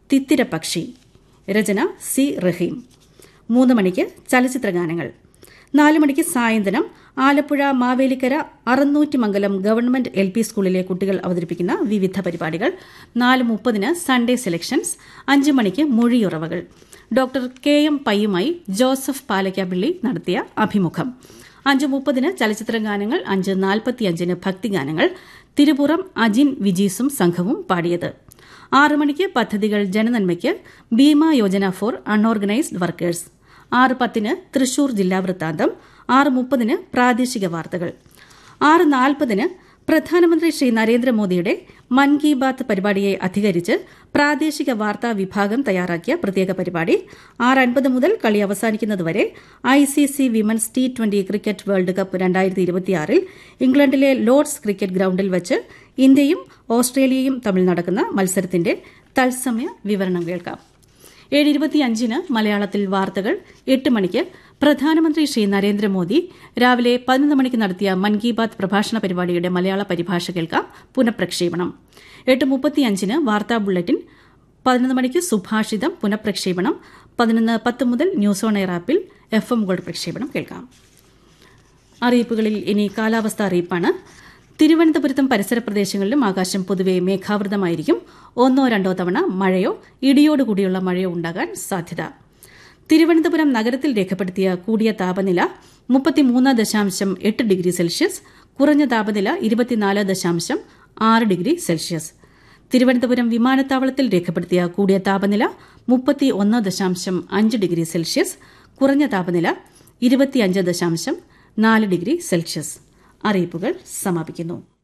തിത്തിരപക്ഷി രചന C റഹീം മൂന്ന് മണിക്ക് ചലച്ചിത്ര ഗാനങ്ങൾ നാല് മണിക്ക് സായന്തനം Alappuzha Mavelikkara Arunnoottimangalam government L P സ്കൂളിലെ കുട്ടികൾ അവതരിപ്പിക്കുന്ന വിവിധ പരിപാടികൾ നാല് മുപ്പതിന് സൺഡേ സെലക്ഷൻസ് അഞ്ച് മണിക്ക് മൊഴിയുറവകൾ ഡോക്ടർ കെ എം പയ്യുമായി ജോസഫ് പാലക്കാപ്പിള്ളി നടത്തിയ അഭിമുഖം അഞ്ച് മുപ്പതിന് ചലച്ചിത്ര ഗാനങ്ങൾ അഞ്ച് നാൽപ്പത്തിയഞ്ചിന് ഭക്തിഗാനങ്ങൾ തിരുപുറം അജിൻ വിജീസും സംഘവും പാടിയത് ആറ് മണിക്ക് പദ്ധതികൾ ജനനന്മയ്ക്ക് Bima Yojana for unorganised workers ആറ് പത്തിന് തൃശൂർ ജില്ലാ വൃത്താന്തം ആറ് മുപ്പതിന് പ്രാദേശിക വാർത്തകൾ ആറ് നാൽപ്പതിന് പ്രധാനമന്ത്രി ശ്രീ നരേന്ദ്രമോദിയുടെ മൻ കി ബാത്ത് പരിപാടിയെ അധികരിച്ച് പ്രാദേശിക വാർത്താ വിഭാഗം തയ്യാറാക്കിയ പ്രത്യേക പരിപാടി ആറ് അൻപത് മുതൽ കളി അവസാനിക്കുന്നതുവരെ I C C women's T twenty cricket world cup രണ്ടായിരത്തി ഇരുപത്തിയാറിൽ ഇംഗ്ലണ്ടിലെ ലോർഡ്സ് ക്രിക്കറ്റ് ഗ്രൌണ്ടിൽ വച്ച് ഇന്ത്യയും ഓസ്ട്രേലിയയും തമ്മിൽ നടക്കുന്ന മത്സരത്തിന്റെ തത്സമയ വിവരണം കേൾക്കാം ഏഴ് ഇരുപത്തിയഞ്ചിന് മലയാളത്തിൽ വാർത്തകൾ എട്ട് മണിക്ക് പ്രധാനമന്ത്രി ശ്രീ നരേന്ദ്രമോദി രാവിലെ പതിനൊന്ന് മണിക്ക് നടത്തിയ മൻ കി ബാത് പ്രഭാഷണ പരിപാടിയുടെ മലയാള പരിഭാഷ കേൾക്കാം പുനഃപ്രക്ഷേപണം എട്ട് മുപ്പത്തിയഞ്ചിന് വാർത്താ ബുള്ളറ്റിൻ പതിനൊന്ന് മണിക്ക് സുഭാഷിതം പുനഃപ്രക്ഷേപണം പതിനൊന്ന് പത്ത് മുതൽ ന്യൂസ് ഓൺ എയർ ആപ്പിൽ എഫ് എം ഗോൾഡ് പ്രക്ഷേപണം കേൾക്കാം അറിയിപ്പുകളിൽ ഇനി കാലാവസ്ഥ അറിയിപ്പാണ് തിരുവനന്തപുരത്തും പരിസര പ്രദേശങ്ങളിലും ആകാശം പൊതുവെ മേഘാവൃതമായിരിക്കും ഒന്നോ രണ്ടോ തവണ മഴയോ ഇടിയോടുകൂടിയുള്ള മഴയോ ഉണ്ടാകാൻ സാധ്യത തിരുവനന്തപുരം നഗരത്തിൽ രേഖപ്പെടുത്തിയ കൂടിയ താപനില മുപ്പത്തിമൂന്ന് ദശാംശം എട്ട് ഡിഗ്രി സെൽഷ്യസ് കുറഞ്ഞ താപനില ഇരുപത്തിനാല് ദശാംശം ആറ് ഡിഗ്രി സെൽഷ്യസ് തിരുവനന്തപുരം വിമാനത്താവളത്തിൽ രേഖപ്പെടുത്തിയ കൂടിയ താപനില മുപ്പത്തി ഒന്ന് ദശാംശം അഞ്ച് ഡിഗ്രി സെൽഷ്യസ് കുറഞ്ഞ താപനില ഇരുപത്തിയഞ്ച് ദശാംശം നാല് ഡിഗ്രി സെൽഷ്യസ് അറിയിപ്പുകൾ സമാപിക്കുന്നു